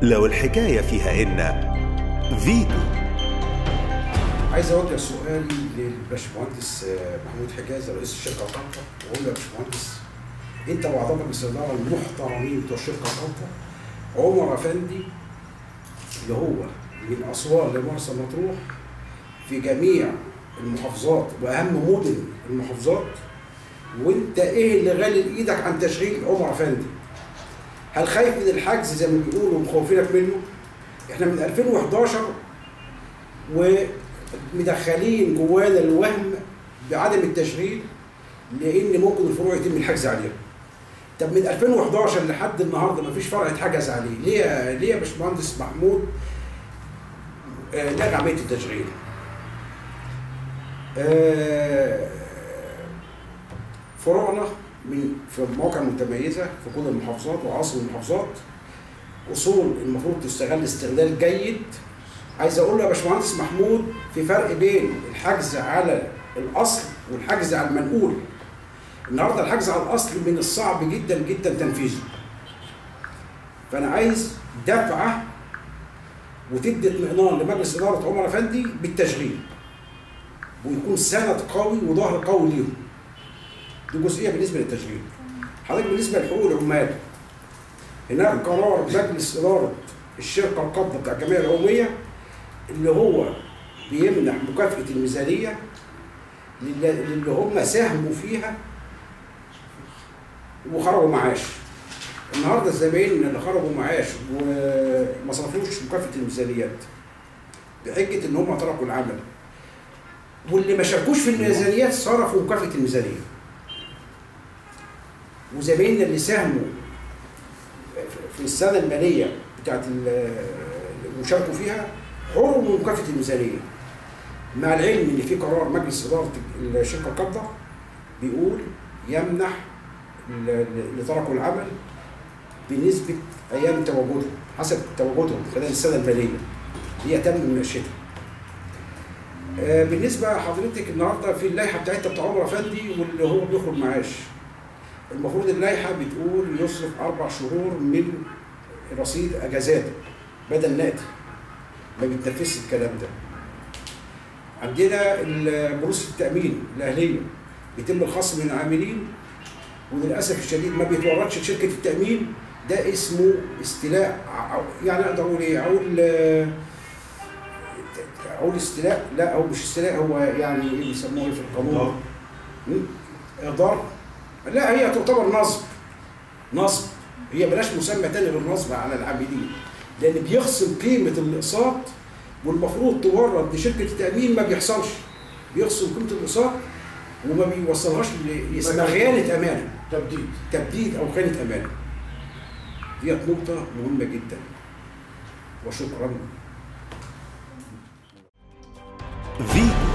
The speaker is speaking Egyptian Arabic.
لو الحكاية فيها إن فيتو عايز اوجه سؤالي للباشمهندس محمود حجاز رئيس الشركه طنطا واقول له يا باشمهندس انت واعضائك الاداره المحترمين بتوع الشركه طنطا عمر افندي اللي هو من اسوان لمرسى مطروح في جميع المحافظات واهم مدن المحافظات وانت ايه اللي غالي ايدك عن تشغيل عمر افندي؟ هل خايف من الحجز زي ما بيقولوا مخوفينك منه؟ احنا من 2011 ومدخلين جوانا الوهم بعدم التشغيل لان ممكن الفروع يتم الحجز عليها. طب من 2011 لحد النهارده ما فيش فرع اتحجز عليه، ليه يا- ليه يا باشمهندس محمود آه، لغى عمليه التشغيل؟ آه، فروعنا من في مواقع متميزه في كل المحافظات وعاصم المحافظات اصول المفروض تستغل استغلال جيد عايز اقول له يا باشمهندس محمود في فرق بين الحجز على الاصل والحجز على المنقول النهارده الحجز على الاصل من الصعب جدا جدا تنفيذه فانا عايز دفعه وتدي اطمئنان لمجلس اداره عمر افندي بالتشغيل ويكون سند قوي وظهر قوي ليهم دي جزئيه بالنسبه للتشغيل حضرتك بالنسبه لحقوق العمال هناك قرار مجلس اداره الشركه القابضه بتاع الجمعيه العموميه اللي هو بيمنح مكافاه الميزانيه للي للي هم ساهموا فيها وخرجوا معاش النهارده الزباين اللي خرجوا معاش وما صرفوش مكافاه الميزانيات بحجه ان هم تركوا العمل واللي ما شاركوش في الميزانيات صرفوا مكافاه الميزانيه وزمايلنا اللي ساهموا في السنه الماليه بتاعت ال- وشاركوا فيها حرموا من مكافاه الميزانيه مع العلم ان في قرار مجلس اداره الشركه القابضه بيقول يمنح ال- ال- اللي تركوا العمل بنسبه ايام تواجدهم حسب تواجدهم خلال السنه الماليه دي يتم مناقشتها. آه، بالنسبه لحضرتك النهارده في اللائحه بتاعتها بتاع عمر افندي واللي هو بيخرج معاش المفروض اللائحه بتقول يصرف اربع شهور من رصيد اجازاته بدل نقدي ما بيتنفذش الكلام ده عندنا ال- بروس التامين الاهليه بيتم الخصم من العاملين وللاسف الشديد ما بيتوردش لشركه التامين ده اسمه استيلاء ع- يعني اقدر اقول ايه اقول آه، اقول استيلاء لا هو مش استيلاء هو يعني ايه بيسموه ايه في القانون؟ م? اهدار لا هي تعتبر نصب نصب هي بلاش مسمى تاني غير نصب على العاملين لان بيخصم قيمه الاقساط والمفروض تورد لشركه التامين ما بيحصلش بيخصم قيمه الاقساط وما بيوصلهاش ل- اسمها خيانه امانه تبديد تبديد او خيانه امانه ديت نقطه مهمه جدا وشكرا فيتو